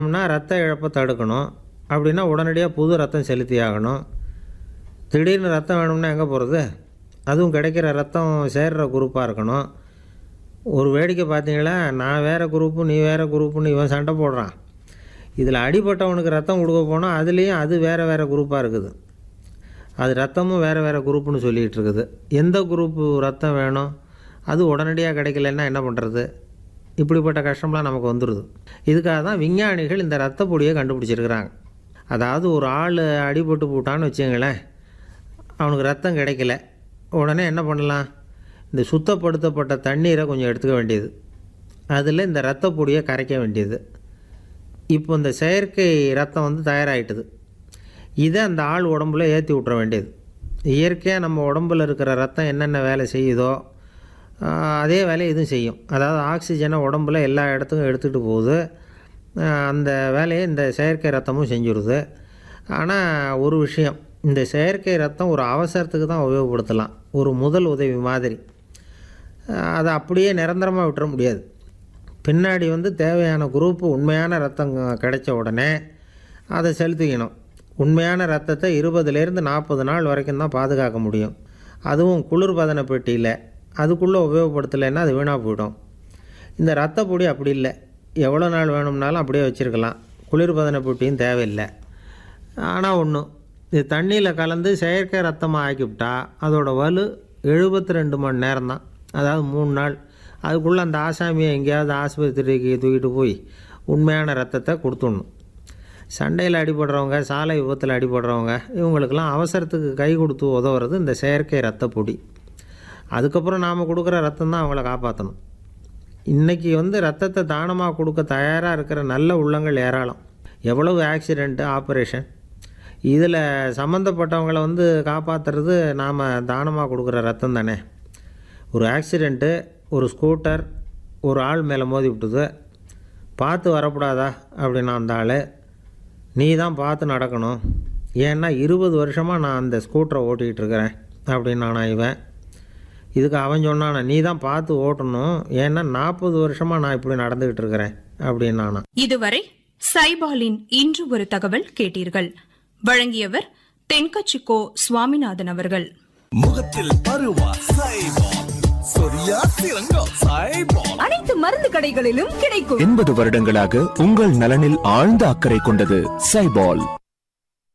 னா ரத்த இழப்பை தடுக்கணும் அப்படின்னா உடனடியாக புது ரத்தம் செலுத்தி ஆகணும் திடீர்னு ரத்தம் வேணும்னா எங்கே போகிறது அதுவும் கிடைக்கிற ரத்தம் சேர்ற குரூப்பாக இருக்கணும் ஒரு வேடிக்கை பார்த்தீங்களா நான் வேறு குரூப்பு நீ வேறு குரூப்புன்னு இவன் சண்டை போடுறான் இதில் அடிபட்டவனுக்கு ரத்தம் கொடுக்க போனால் அதுலேயும் அது வேறு வேறு குரூப்பாக இருக்குது அது ரத்தமும் வேறு வேறு குரூப்புன்னு சொல்லிகிட்டு இருக்குது எந்த குரூப்பு ரத்தம் வேணும் அது உடனடியாக கிடைக்கலன்னா என்ன பண்ணுறது இப்படிப்பட்ட கஷ்டம்லாம் நமக்கு வந்துடுது இதுக்காக தான் விஞ்ஞானிகள் இந்த ரத்த பொடியை கண்டுபிடிச்சிருக்கிறாங்க அதாவது ஒரு ஆள் அடிபட்டு போட்டான்னு வச்சுங்களேன் அவனுக்கு ரத்தம் கிடைக்கல உடனே என்ன பண்ணலாம் இந்த சுத்தப்படுத்தப்பட்ட தண்ணீரை கொஞ்சம் எடுத்துக்க வேண்டியது அதில் இந்த ரத்த பொடியை கரைக்க வேண்டியது இப்போ இந்த செயற்கை ரத்தம் வந்து தயாராகிட்டுது இதை அந்த ஆள் உடம்புல ஏற்றி விட்ற வேண்டியது இயற்கையாக நம்ம உடம்புல இருக்கிற ரத்தம் என்னென்ன வேலை செய்யுதோ ஆஹ், அதே வேலையை இதுவும் செய்யும் அதாவது ஆக்சிஜனை உடம்புல எல்லா இடத்துக்கும் எடுத்துகிட்டு போகுது ஆஹ், அந்த வேலையை இந்த செயற்கை ரத்தமும் செஞ்சுருது ஆனால் ஒரு விஷயம் இந்த செயற்கை ரத்தம் ஒரு அவசரத்துக்கு தான் உபயோகப்படுத்தலாம் ஒரு முதல் உதவி மாதிரி ஆஹ், அதை அப்படியே நிரந்தரமாக விட்டுற முடியாது பின்னாடி வந்து தேவையான குரூப்பு உண்மையான ரத்தம் கிடைச்ச உடனே அதை செலுத்திக்கணும் உண்மையான ரத்தத்தை இருபதுலேருந்து நாற்பது நாள் வரைக்கும் தான் பாதுகாக்க முடியும் அதுவும் குளிர்பதன பெட்டியில் அதுக்குள்ளே உபயோகப்படுத்தலைன்னா அது வீணாக போயிடும் இந்த ரத்த பொடி அப்படி இல்லை எவ்வளோ நாள் வேணும்னாலும் அப்படியே வச்சுருக்கலாம் குளிர்பதன பெட்டியும் தேவையில்லை ஆனால் ஒன்று இது தண்ணியில் கலந்து செயற்கை ரத்தமாக ஆக்கிவிட்டா அதோட வலு எழுபத்தி ரெண்டு மணி நேரம் தான் அதாவது மூணு நாள் அதுக்குள்ளே அந்த ஆசாமியை எங்கேயாவது ஆஸ்பத்திரிக்கு தூக்கிட்டு போய் உண்மையான ரத்தத்தை கொடுத்துடணும் சண்டையில் அடிபடுறவங்க சாலை விபத்தில் அடிபடுறவங்க இவங்களுக்கெல்லாம் அவசரத்துக்கு கை கொடுத்து உதவுறது இந்த செயற்கை ரத்த பொடி அதுக்கப்புறம் நாம் கொடுக்குற ரத்தம் தான் அவங்கள காப்பாற்றணும் இன்றைக்கி வந்து ரத்தத்தை தானமாக கொடுக்க தயாராக இருக்கிற நல்ல உள்ளங்கள் ஏராளம் எவ்வளவு ஆக்சிடெண்ட்டு ஆப்ரேஷன் இதில் சம்மந்தப்பட்டவங்கள வந்து காப்பாற்றுறது நாம் தானமாக கொடுக்குற ரத்தம் தானே ஒரு ஆக்சிடெண்ட்டு ஒரு ஸ்கூட்டர் ஒரு ஆள் மேலே மோதி விட்டுது பார்த்து வரக்கூடாதா அப்படின்னா அந்த ஆள் நீ தான் பார்த்து நடக்கணும் ஏன்னா இருபது வருஷமாக நான் அந்த ஸ்கூட்டரை ஓட்டிகிட்டு இருக்கிறேன் அப்படின்னானா இவன் இதுக்கு அவன் சொன்னானா நீ தான் பார்த்து ஓட்டணும் ஏன்னா நாற்பது வருஷமாக நான் இப்படி நடந்துக்கிட்டு இருக்கிறேன் அப்படின்னானா இதுவரை சைபாலின் இன்று ஒரு தகவல் கேட்டீர்கள் வழங்கியவர் தென்கச்சிக்கோ சுவாமிநாதன் அவர்கள் முகத்தில் பருவா சைபால் சொரியா சிறங்கோ சைபால் அனைத்து மருந்து கடைகளிலும் கிடைக்கும் எண்பது வருடங்களாக உங்கள் நலனில் ஆழ்ந்த அக்கறை கொண்டது சைபால்